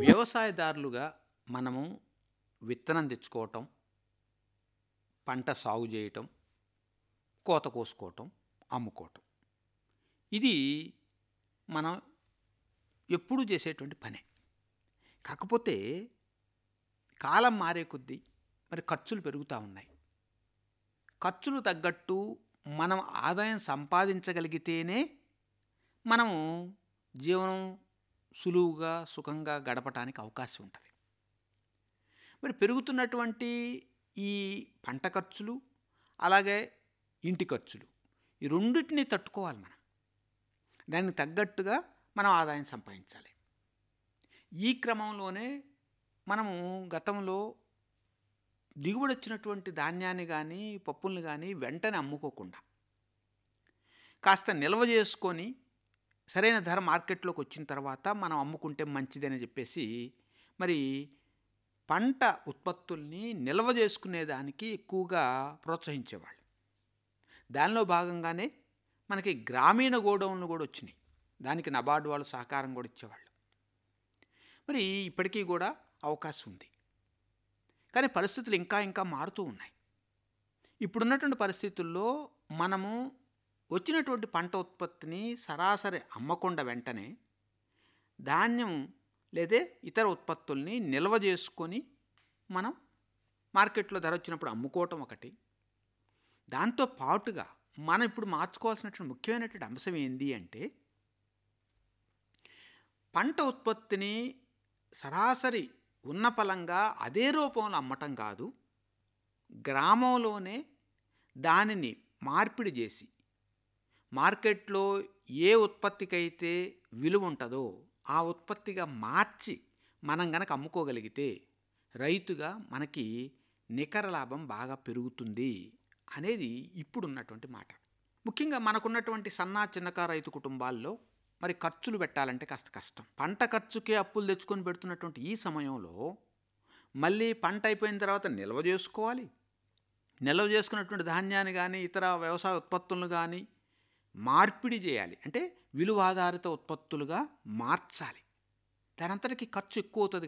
వ్యవసాయదారులుగా మనము విత్తనం తెచ్చుకోవటం పంట సాగు చేయటం కోత కోసుకోవటం అమ్ముకోవటం ఇది మనం ఎప్పుడూ చేసేటువంటి పనే కాకపోతే కాలం మారే కొద్దీ మరి ఖర్చులు పెరుగుతూ ఉన్నాయి ఖర్చులు తగ్గట్టు మనం ఆదాయం సంపాదించగలిగితేనే మనము జీవనం సులువుగా సుఖంగా గడపటానికి అవకాశం ఉంటుంది మరి పెరుగుతున్నటువంటి ఈ పంట ఖర్చులు అలాగే ఇంటి ఖర్చులు ఈ రెండింటిని తట్టుకోవాలి మనం దానికి తగ్గట్టుగా మనం ఆదాయం సంపాదించాలి ఈ క్రమంలోనే మనము గతంలో దిగుబడి వచ్చినటువంటి ధాన్యాన్ని కానీ పప్పుల్ని కానీ వెంటనే అమ్ముకోకుండా కాస్త నిల్వ చేసుకొని సరైన ధర మార్కెట్లోకి వచ్చిన తర్వాత మనం అమ్ముకుంటే మంచిదని చెప్పేసి మరి పంట ఉత్పత్తుల్ని నిల్వ చేసుకునేదానికి ఎక్కువగా ప్రోత్సహించేవాళ్ళు దానిలో భాగంగానే మనకి గ్రామీణ గోడౌన్లు కూడా వచ్చినాయి దానికి నబార్డు వాళ్ళు సహకారం కూడా ఇచ్చేవాళ్ళు మరి ఇప్పటికీ కూడా అవకాశం ఉంది కానీ పరిస్థితులు ఇంకా ఇంకా మారుతూ ఉన్నాయి ఇప్పుడున్నటువంటి పరిస్థితుల్లో మనము వచ్చినటువంటి పంట ఉత్పత్తిని సరాసరి అమ్మకుండా వెంటనే ధాన్యం లేదా ఇతర ఉత్పత్తుల్ని నిల్వ చేసుకొని మనం మార్కెట్లో ధర వచ్చినప్పుడు అమ్ముకోవటం ఒకటి దాంతో పాటుగా మనం ఇప్పుడు మార్చుకోవాల్సినటువంటి ముఖ్యమైనటువంటి అంశం ఏంటి అంటే పంట ఉత్పత్తిని సరాసరి ఉన్న పలంగా అదే రూపంలో అమ్మటం కాదు గ్రామంలోనే దానిని మార్పిడి చేసి మార్కెట్లో ఏ ఉత్పత్తికైతే విలువ ఉంటుందో ఆ ఉత్పత్తిగా మార్చి మనం గనక అమ్ముకోగలిగితే రైతుగా మనకి నికర లాభం బాగా పెరుగుతుంది అనేది ఇప్పుడున్నటువంటి మాట ముఖ్యంగా మనకున్నటువంటి సన్నా చిన్నకారు రైతు కుటుంబాల్లో మరి ఖర్చులు పెట్టాలంటే కాస్త కష్టం పంట ఖర్చుకే అప్పులు తెచ్చుకొని పెడుతున్నటువంటి ఈ సమయంలో మళ్ళీ పంట అయిపోయిన తర్వాత నిల్వ చేసుకోవాలి నిల్వ చేసుకున్నటువంటి ధాన్యాన్ని కానీ ఇతర వ్యవసాయ ఉత్పత్తులను కానీ మార్పిడి చేయాలి అంటే విలువ ఆధారిత ఉత్పత్తులుగా మార్చాలి దానంతటికి ఖర్చు ఎక్కువ అవుతుంది